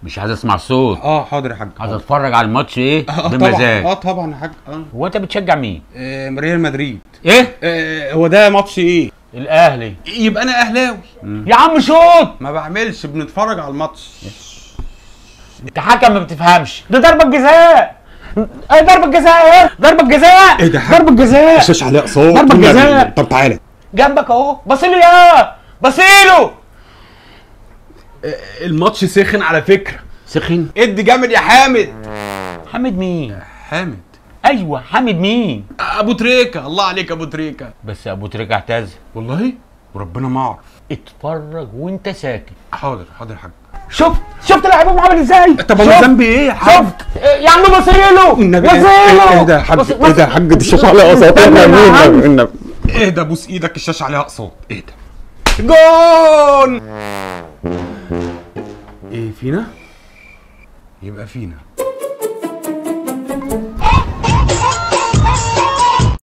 مش عايز اسمع صوت اه حاضر يا حاج عايز اتفرج على الماتش ايه اه بمزاج طبعا اه طبعا يا حاج اه هو انت بتشجع مين آه، ريال مدريد ايه آه، هو ده ماتش ايه الاهلي يبقى انا اهلاوي يا عم شوط ما بعملش بنتفرج على الماتش انت حكم ما بتفهمش ده ضربه جزاء ايه ضربه جزاء ايه ضربه جزاء ايه ده حاج؟ ضربه جزاء الشاش عليه اقساط ضربة والنبي. جزاء. طب تعالى جنبك اهو بصيله يا بصيله الماتش سخن على فكره سخن ادي جامد يا حامد حامد مين حامد ايوه حامد مين ابو تريكه الله عليك ابو تريكه بس ابو تريكه اعتذر والله وربنا ما اعرف اتفرج وانت ساكت حاضر حاضر يا حاج شفت شفت لعيبهم عامل ازاي طب انا شفت؟ ذنبي ايه يا حاج شفت يا عم بصيله النبي بصيله ايه ده يا حاج بص- ايه ده يا بص- حاج دي الشاشه عليها اقساط استنى يا عم. النبي ايه ده بوس ايدك الشاشه عليها اقساط ايه ده جون ايه فينا يبقى فينا